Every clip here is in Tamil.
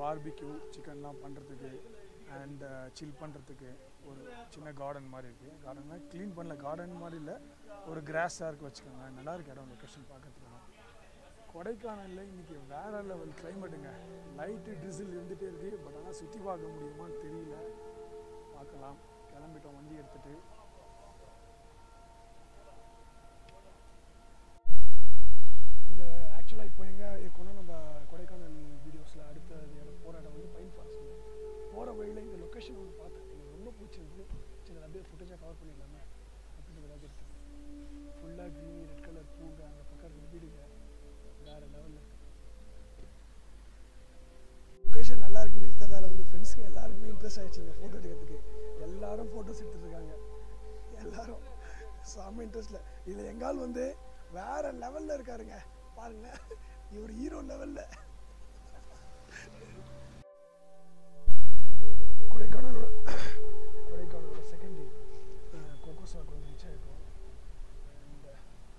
பார்பிக்யூ சிக்கன்லாம் பண்ணுறதுக்கு அண்ட் சில் பண்ணுறதுக்கு ஒரு சின்ன கார்டன் மாதிரி இருக்குது கார்டன்னா க்ளீன் பண்ணல கார்டன் மாதிரி இல்லை ஒரு கிராஸாக இருக்கு வச்சுக்கோங்க நல்லா இருக்கு இடம் லொக்கேஷன் பார்க்கறதுக்கு கொடைக்கானலில் இன்றைக்கி வேற லெவல் கிளைமேட்டுங்க லைட்டு ட்ரிசில் இருந்துகிட்டே இருக்குது பட் ஆனால் சுற்றி பார்க்க முடியுமான்னு தெரியல பார்க்கலாம் கிளம்பிட்டோம் வண்டி எடுத்துகிட்டு இந்த ஆக்சுவலாக இப்போ எங்கே இருக்கோம்னா நம்ம கொடைக்கானல் வீடியோஸில் அடுத்த போகிற இடம் வந்து பைன் ஃபாரஸ்ட் போகிற வழியில் இந்த லொக்கேஷன் ஒன்று பார்த்தேன் எனக்கு ரொம்ப பிடிச்சிருந்து சரி அதை அப்படியே ஃபுட்டேஜாக கவர் பண்ணிடலாமே அப்படின்னு ஏதாவது எடுத்தேன் ஃபுல்லாக க்ரீனி ரெட் கலர் பூங்க அந்த பக்கம் ரெண்டு வீடுங்க வேறு லெவலில் இருக்கு லொக்கேஷன் நல்லா இருக்குன்னு இருக்கிறதால வந்து ஃப்ரெண்ட்ஸுங்க எல்லாருக்குமே இன்ட்ரெஸ்ட் ஆயிடுச்சுங்க ஃபோட்டோ எடுக்கிறதுக்கு எல்லாரும் ஃபோட்டோஸ் எடுத்துருக்காங்க எல்லாரும் செம்ம இன்ட்ரெஸ்டில் இதில் எங்கால் வந்து வேற லெவலில் இருக்காருங்க பாருங்க இவர் ஹீரோ லெவலில் கொடைக்கானலோட கொடைக்கானலோட செகண்ட் டே கோகோசாக்கு வந்து ரீச் ஆகிருக்கோம் And,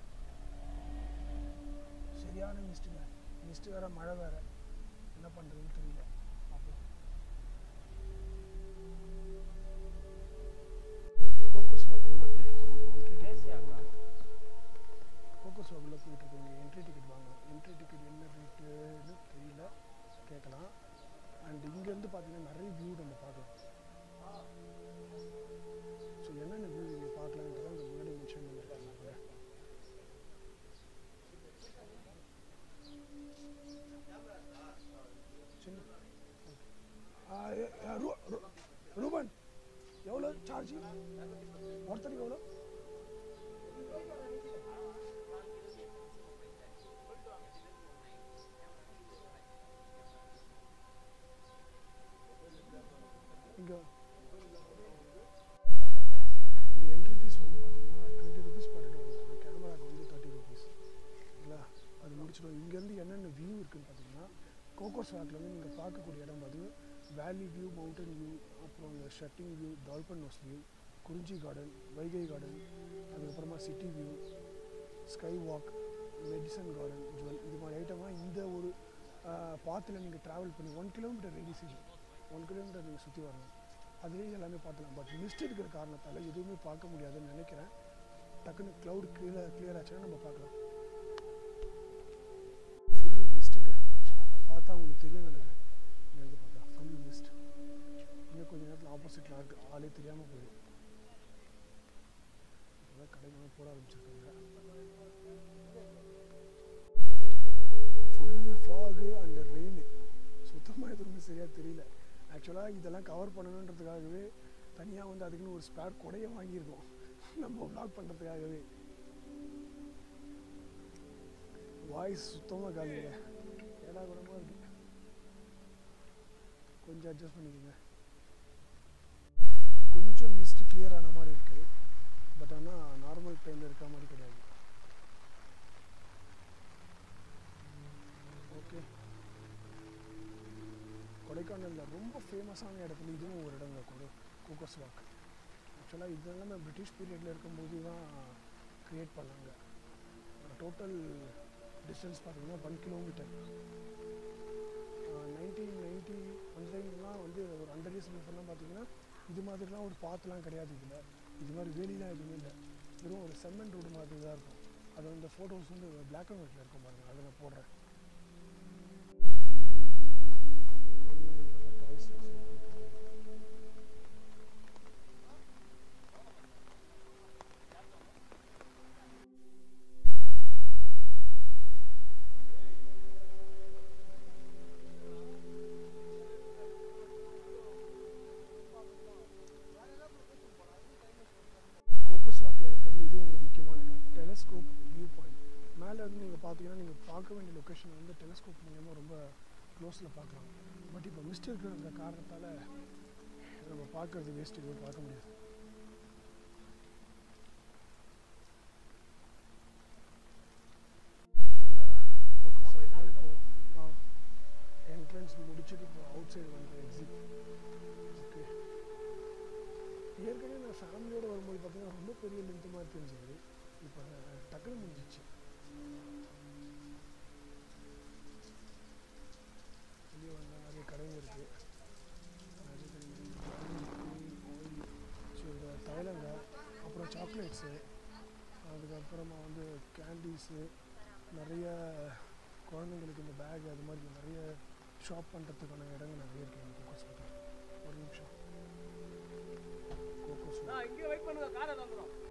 சரியான மிஸ்ட்டுங்க மிஸ்ட்டு வேற மழை வேற என்ன பண்ணுறதுன்னு தெரியல பார்ப்போம் கோகோஸ் வாக் உள்ள போயிட்டு என்ட்ரி டிக்கெட் கோகோஸ் வாக் உள்ள போயிட்டு இருக்கோங்க என்ட்ரி டிக்கெட் வாங்கணும் என்ட்ரி டிக்கெட் என்ன ரேட்டுன்னு தெரியல கேட்கலாம் அண்ட் இங்கேருந்து பார்த்தீங்கன்னா நிறைய வியூ நம்ம பார்க்கலாம் ஸோ என்னென்ன வியூ நீங்கள் பார்க்கலான்றதை அந்த முன்னாடி மென்ஷன் பண்ணியிருக்காங்க கூட சின்ன ஆ, ஏ- ஆ, ரூ- ரூ- ரூபன் எவ்வளோ சார்ஜ் ஒருத்தருக்கு எவ்வளோ இங்கே இங்கே என்ட்ரி ஃபீஸ் வந்து பார்த்தீங்கன்னா டுவெண்ட்டி ருபீஸ் பர் ஹெட் வரும் கேமராக்கு வந்து தேர்ட்டி ருபீஸ் சரிங்களா அது முடிச்சிடும் இங்கேருந்து என்னென்ன வியூ இருக்குன்னு பார்த்தீங்கன்னா கோகோஸ் வாக்கில் வந்து நீங்கள் பார்க்கக்கூடிய இடம் பார்த்து வேலி வியூ மவுண்டன் வியூ அப்புறம் இந்த shooting view dolphin nose view Kurinji garden Vaigai garden அதுக்கப்புறமா city view sky walk medicine garden jewel இது மாதிரி ஐட்டம்லாம் இந்த ஒரு பாத்தில் நீங்கள் ட்ராவல் பண்ணி ஒன் கிலோமீட்டர் ரேடியஸ் இது ஒன் கிலோமீட்டர் நீங்கள் சுற்றி வரணும் அதுலேயே எல்லாமே பார்த்துக்கலாம் பட் மிஸ்ட் இருக்கிற காரணத்தால் எதுவுமே பார்க்க முடியாதுன்னு நினைக்கிறேன் டக்குன்னு க்ளவுட் கிளியர் கிளியர் ஆச்சுன்னா நம்ம பார்க்கலாம் ஃபுல் மிஸ்ட்டுங்க பார்த்தா உங்களுக்கு தெரியும் நினைக்கிறேன் இங்கேருந்து பார்த்தா ஃபுல் மிஸ்ட் இன்னும் கொஞ்ச நேரத்தில் ஆப்போசிட்டில் இருக்குது ஆளே தெரியாமல் போயிடும் இப்போதான் கடைகள் போட ஆரம்பிச்சிருக்காங்க ஃபுல் ஃபாகு அண்ட் ரெயின் சுத்தமாக எதுவுமே சரியாக தெரியல ஆக்சுவலாக இதெல்லாம் கவர் பண்ணணுன்றதுக்காகவே தனியாக வந்து அதுக்குன்னு ஒரு ஸ்பேர் கொடையை வாங்கியிருக்கோம் நம்ம ப்ளாக் பண்ணுறதுக்காகவே வாய்ஸ் சுத்தமாக காலிங்க ஏடா கூடமாக இருக்கு கொஞ்சம் அட்ஜஸ்ட் பண்ணிக்கோங்க கொஞ்சம் மிஸ்ட் கிளியர் ஆன மாதிரி இருக்குது பட் ஆனால் நார்மல் டைமில் இருக்க மாதிரி கிடையாது ஓகே கொடைக்கானலில் ரொம்ப ஃபேமஸான இடத்துல இதுவும் ஒரு இடங்க கொடு கோகோஸ் வாக் ஆக்சுவலாக இது எல்லாமே பிரிட்டிஷ் பீரியடில் இருக்கும்போது தான் க்ரியேட் பண்ணாங்க டோட்டல் டிஸ்டன்ஸ் பார்த்தீங்கன்னா ஒன் கிலோமீட்டர் நைன்டீன் நைன்ட்டி அந்த டைம்லாம் வந்து ஒரு ஹண்ட்ரட் இயர்ஸ் பிஃபோர்லாம் பார்த்தீங்கன்னா இது மாதிரிலாம் ஒரு பாத்துலாம் கிடையாது இதில் இது மாதிரி வேலிலாம் எதுவுமே இல்லை வெறும் ஒரு செம்மன் ரோடு மாதிரி தான் இருக்கும் அது அந்த ஃபோட்டோஸ் வந்து பிளாக் அண்ட் ஒயிட்டில் இருக்கும் பாருங்கள் அதை நான் போடுறேன் கோகோஸ் வாக்கில் இருக்கிறதுல இதுவும் ஒரு முக்கியமான இடம் டெலஸ்கோப் வியூ பாயிண்ட் மேலே இருந்து நீங்கள் பார்த்தீங்கன்னா நீங்கள் பார்க்க வேண்டிய லொக்கேஷன் வந்து டெலஸ்கோப் மூலியமாக ரொம்ப க்ளோஸில் பார்க்கலாம் பட் இப்போ மிஸ்ட் இருக்கிற அந்த காரணத்தால் நம்ம பார்க்கறது வேஸ்ட் எதுவும் பார்க்க முடியாது கோகோஸ் வாக்கில் இப்போ என்ட்ரன்ஸ் முடிச்சுட்டு இப்போ அவுட் சைடு வந்து எக்ஸிட் ஓகே ஏற்கனவே நான் ஃபேமிலியோட வரும்போது பார்த்தீங்கன்னா ரொம்ப பெரிய லென்த்து மாதிரி தெரிஞ்சது இப்போ டக்குனு முடிஞ்சிச்சு வெளியே வந்தால் நிறைய கடைங்க இருக்கு அப்புறமா வந்து கேண்டீஸு நிறைய குழந்தைங்களுக்கு இந்த பேக் அது மாதிரி நிறைய ஷாப் பண்ணுறதுக்கான இடங்கள் நிறைய இருக்குது இந்த கோகோஸ் வாக்கில் ஒரு நிமிஷம் கோகோஸ் இங்கே வெயிட் பண்ணுங்க காரை வந்துடும்